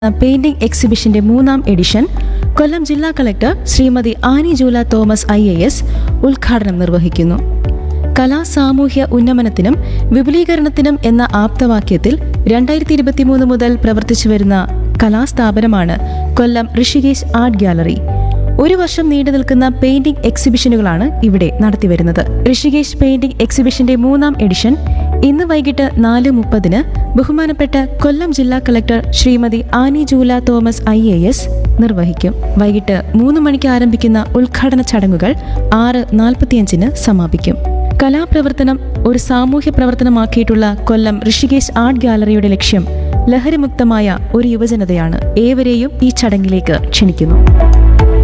painting എക്സിബിഷന്റെ മൂന്നാം edition Kollam ജില്ലാ collector Shrimati Annie Jula Thomas I A S ഉദ്ഘാടനം നിർവഹിക്കുന്നു കലാ സാമൂഹ്യ ഉന്നമനത്തിനും വിപുലീകരണത്തിനും എന്ന ആപ്തവാക്യത്തിൽ രണ്ടായിരത്തി ഇരുപത്തിമൂന്ന് മുതൽ പ്രവർത്തിച്ചു വരുന്ന കലാസ്ഥാപനമാണ് കൊല്ലം ഋഷികേശ് ആർട്ട് ഗാലറി ഒരു വർഷം നീണ്ടു നിൽക്കുന്ന പെയിന്റിംഗ് എക്സിബിഷനുകളാണ് ഇവിടെ നടത്തിവരുന്നത് ഋഷികേശ് പെയിന്റിംഗ് എക്സിബിഷന്റെ മൂന്നാം എഡിഷൻ ഇന്ന് വൈകിട്ട് നാല് മുപ്പതിന് ബഹുമാനപ്പെട്ട കൊല്ലം ജില്ലാ collector Shrimati Annie Jula Thomas I A S നിർവഹിക്കും വൈകിട്ട് മൂന്ന് മണിക്ക് ആരംഭിക്കുന്ന ഉദ്ഘാടന ചടങ്ങുകൾ ആറ് നാൽപ്പത്തിയഞ്ചിന് സമാപിക്കും കലാപ്രവർത്തനം ഒരു സാമൂഹ്യ പ്രവർത്തനമാക്കിയിട്ടുള്ള കൊല്ലം ഋഷികേശ് ആർട്ട് ഗാലറിയുടെ ലക്ഷ്യം ലഹരിമുക്തമായ ഒരു യുവജനതയാണ് ഏവരെയും ഈ ചടങ്ങിലേക്ക് ക്ഷണിക്കുന്നു